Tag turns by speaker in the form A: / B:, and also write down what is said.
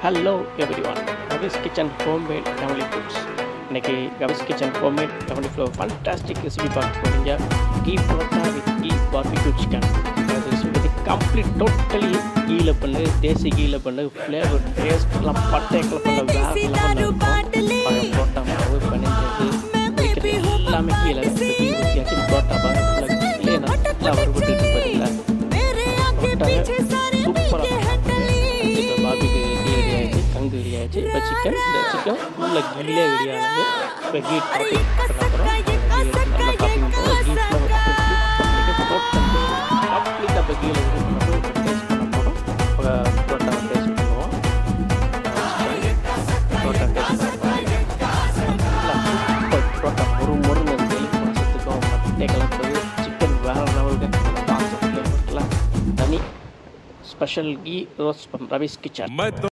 A: hello everyone Kavi's kitchen homemade family foods இன்றைக்கி Kavi's kitchen homemade family ஃப்ளோ fantastic recipe பார்க்க போகிறீங்க ghee parotta with ghee barbecue chicken அது ரெசிபி கம்ப்ளீட் டோட்டலி கீழே பண்ணு தேசி கீழே பண்ணு ஃப்ளேவர் டேஸ்ட்லாம் பட்டை பண்ண வேறு லெவலில் இருக்கும் பழைய பரோட்டா மாவு பனிஞ்சது வைக்கிறது எல்லாமே கீழே கீ ஊற்றியாச்சு பரோட்டா பாருங்க கீழே நல்லா வறுபட்டு பார்த்தீங்களா சூப்பராக பாபிக்கு டீ ரெடி ஆயிடுச்சு கங்கு ரெடி ஆயிடுச்சு இப்போ சிக்கன் இந்த சிக்கன் ஃபுல்லாக கில்லே ரெடி ஆனது இப்போ கீட் போட்டு அப்புறம் நல்லா டாப்பிங் போகும் கீட்டில் போட்டு கம்ப்ளீட்டாக இப்போ கீழே இது பண்ண டேஸ்ட் பண்ண போகிறோம் இப்போ புரோட்டா டேஸ்ட் பண்ணுவோம் புரோட்டா டேஸ்ட் பண்ணுவோம் புரோட்டா ஒரு முருங்க தெலுங்கு மாதத்துக்கும் மட்டை கலப்பது சிக்கன் வேறு லெவலுக்கு ஃப்ளேவர்லாம் தனி special ghee roast from Ravi's kitchen
B: मैं तो